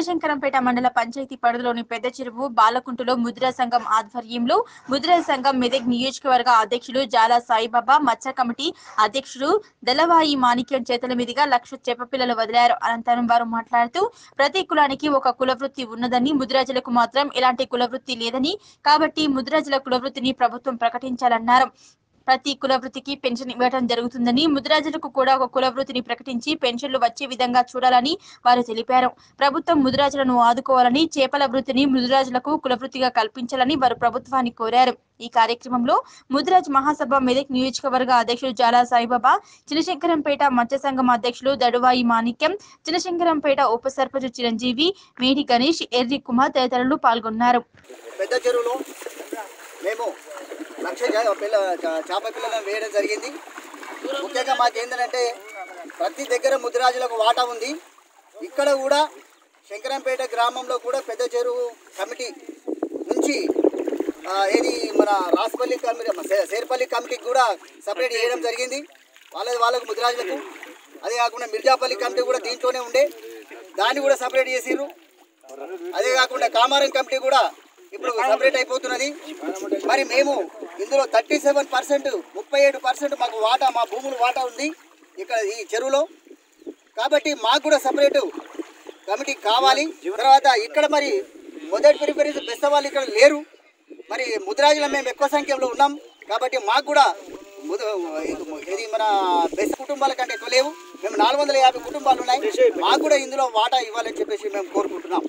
చినశంకరంపేట మండల పంచాయతీ పరిధిలోని పెద్ద చెరువు బాలకుంటలో ముద్రా సంఘం ఆధ్వర్యంలో ముద్రా సంఘం మెదక్ నియోజకవర్గ అధ్యక్షులు జాలా సాయిబాబా మచ్చ కమిటీ అధ్యక్షుడు దళవాయి మాణిక్యం చేతుల మీదుగా లక్ష చేపపిల్లలు వదిలారు అనంతరం వారు మాట్లాడుతూ ప్రతి కులానికి ఒక కులవృత్తి ఉన్నదని ముద్రాజులకు మాత్రం ఎలాంటి కులవృత్తి లేదని కాబట్టి ముద్రాజుల కులవృత్తిని ప్రభుత్వం ప్రకటించాలన్నారు ప్రతి కులవృత్తికి పెన్షన్ ఇవ్వడం జరుగుతుందని ముద్రాజులకు కూడా ఒక కులవృత్తిని ప్రకటించి పెన్షన్లు వచ్చే విధంగా చూడాలని వారు తెలిపారు ప్రభుత్వం ముద్రాజులను ఆదుకోవాలని చేపల వృత్తిని ముద్రాజులకు కులవృత్తిగా కల్పించాలని వారు ప్రభుత్వాన్ని కోరారు ఈ కార్యక్రమంలో ముద్రాజ్ మహాసభ మెదక్ నియోజకవర్గ అధ్యక్షులు జాలా సాయిబాబా చినశంకరంపేట మత్స్య సంఘం అధ్యక్షులు దడువాయి మాణిక్యం చినశంకరంపేట ఉప సర్పంచ్ చిరంజీవి మేడి గణేష్ ఎర్రి కుమార్ తదితరులు పాల్గొన్నారు పెద్ద చెరువులో మేము లక్ష జా- పిల్ల చా- చేప పిల్లలను వేయడం జరిగింది ముఖ్యంగా మాకేంటంటే ప్రతి దగ్గర ముదిరాజులకు వాటా ఉంది ఇక్కడ కూడా శంకరంపేట గ్రామంలో కూడా పెద్ద చెరువు కమిటీ నుంచి ఆ, ఏది మన రాసుపల్లి కమిటీ సే- సేర్పల్లి కమిటీకి కూడా సపరేట్ చేయడం జరిగింది వాళ్ళది వాళ్ళకు ముదిరాజులకు అదే కాకుండా మిర్జాపల్లి కమిటీ కూడా దీంట్లోనే ఉండే దాన్ని కూడా సపరేట్ చేసిర్రు అదే కాకుండా కామారం కమిటీ కూడా ఇప్పుడు సపరేట్ అయిపోతున్నది మరి మేము ఇందులో థర్టీ సెవెన్ పర్సెంట్ ముప్పై ఏడు పర్సెంట్ మాకు వాటా మా భూములు వాటా ఉంది ఇక్కడ ఈ చెరువులో కాబట్టి మాకు కూడా సపరేట్ కమిటీ కావాలి తర్వాత ఇక్కడ మరి మొదటి ప్రిఫరెన్స్ బెస్ట్ వాళ్ళు ఇక్కడ లేరు మరి ముద్రాజులో మేము ఎక్కువ సంఖ్యలో ఉన్నాం కాబట్టి మాకు కూడా ముద- ఇది మన బెస్ట్ కుటుంబాల కంటే ఎక్కువ లేవు మేము నాలుగు వందల యాభై కుటుంబాలు ఉన్నాయి మాకు కూడా ఇందులో వాటా ఇవ్వాలని చెప్పేసి మేము కోరుకుంటున్నాం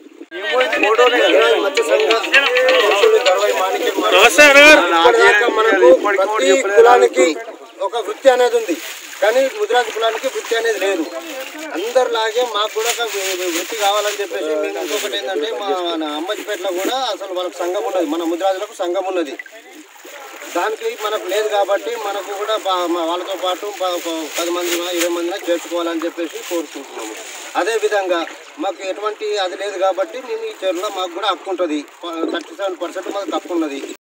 ఇప్పటిదాకా మనకు ప్రతి కులానికి ఒక వృత్తి అనేది ఉంది కానీ ముద్రాజు కులానికి వృత్తి అనేది లేదు అందరిలాగే మాకు కూడా ఒక వృత్తి కావాలని చెప్పేసి మేము ఇంకొకటి ఏంటంటే మా మన అమ్మజిపేటలో కూడా అసలు వాళ్ళకి సంఘం ఉన్నది మన ముద్రాజులకు సంఘం ఉన్నది దానికి మనకు లేదు కాబట్టి మనకు కూడా బా- మా వాళ్ళతో పాటు ప- ఒక పది మంది ఇరవై మందిని చేర్చుకోవాలని చెప్పేసి కోరుకుంటున్నాము అదే విధంగా మాకు ఎటువంటి అది లేదు కాబట్టి మేము ఈ చెరువులో మాకు కూడా హక్కు ఉంటుంది థర్టీ సెవెన్ పర్సెంట్ మాకు హక్కు ఉన్నది